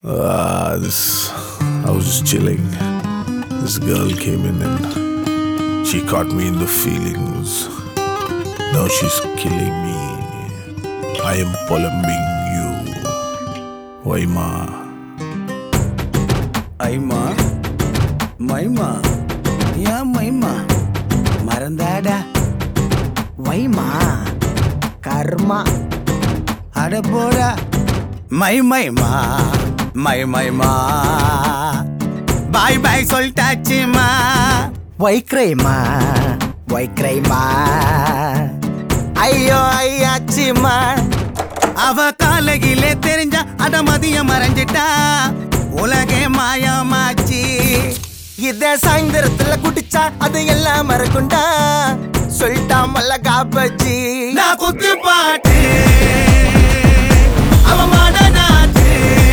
Ah, this. I was just chilling. This girl came in and she caught me in the feelings. Now she's killing me. I am pollumbing you. Why, ma? ஐமா மைமா ஏன் மைமா மறந்தாடா வைமா கர்மா அட போடா my மைமா my மைமா பாய் பாய் சொல்லிட்டாச்சுமா வைக்ரைமா வைக்ரைமா ஐயோ ஐயாச்சுமா அவ காலகிலே தெரிஞ்சா அட மதியம் மறைஞ்சிட்டா உலகே மாயமாச்சு இத சாயந்தரத்துல குடிச்சா அது எல்லாம் மறக்குண்டா சொல்லிட்டா மல்லகா பஜ்ஜி நான் குத்து பாட்டு அவ மாடனாச்சு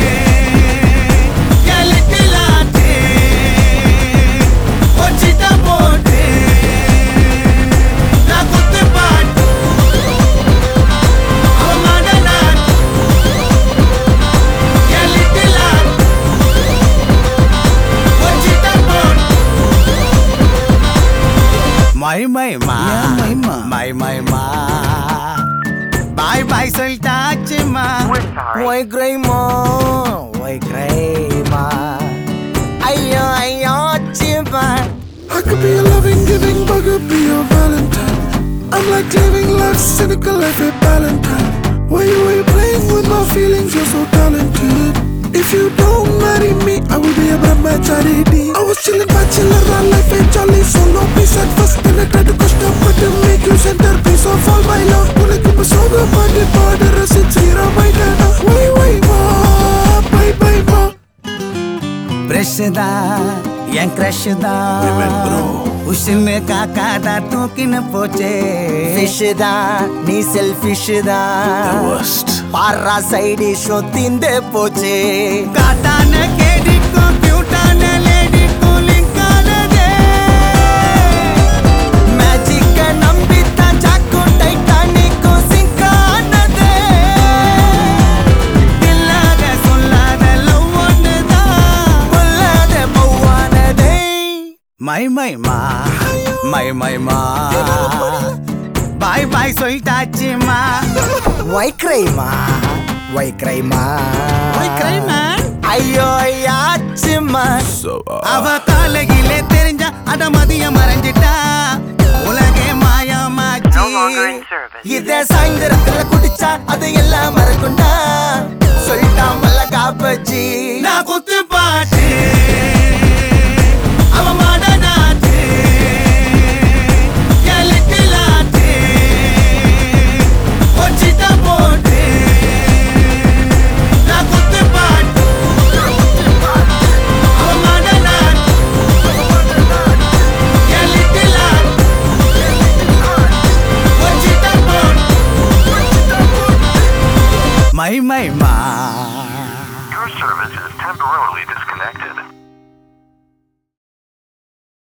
எலக்கலாச்சு ஒச்சிட்ட போட்டு நான் குத்து பாட்டு அவ மாடனாச்சு எலக்கலாச்சு ஒச்சிட்ட போட்டு மை மை மா மைமா? மை மை மா பாய் பாய் சொல்லிட்டாச்சுமா வைக்ரைமா வைக்ரைமா ஐயோ ஐயோ சிமா I could be a loving, giving, but could be your Valentine. I'm like living life, cynical life at Valentine. Why you ain't playing with my feelings? You're so talented. If you don't marry me, I will be a brahmachari. I was chilling, bachelor, our life ain't jolly. So no peace at first, then I tried to custom, but to make you centerpiece of all my love. உனக்கு இப்ப சோக பாட்டு பாட ரசிச்சிர மைடனா வை வை மா by by மா brush தான் என் crush Women, bro. தான் உஷ்ணு காக்கா தான் தூக்கின்னு போச்சே ஃபிஷ் தான் நீ செல்ஃபிஷ் The தான் worst. பாரா சைடு ஷோ தீந்தே போச்சு காட்டான கேடிக்கும் கியூட்டான லேடிக்கும் லிங்க் ஆனதே மேஜிக்க நம்பித்தான் ஜாக்கும் டைட்டானிக்கும் சிங்க் ஆனதே இல்லாத சொல்லாத லவ் ஒண்ணுதான் பொல்லாத பௌவானதே மை மை மா மை மை மா பாய் பாய் சொல்லிட்டாச்சுமா வைக்ரைமா வைக்ரைமா மேன் ஐயோ ஐயாச்சுமா So, uh, அவ காலகிலே தெரிஞ்சா அட மதியம் மறைஞ்சிட்டா உலகே மாயமாச்சு இத சாயந்தரத்துல குடிச்சா அது எல்லாம் மறக்குண்டா சொல்லிட்டா மல்லகா பஜ்ஜி நான் குத்து பாட்டு அவ மாடனாச்சு எலக்கலாச்சு ஒச்சிட்ட போட்டு நான் குத்து பாட்டு அவ மாடனாச்சு எலக்கலாச்சு ஒச்சிட்ட போட்டு மை மை மா Your service is temporarily disconnected.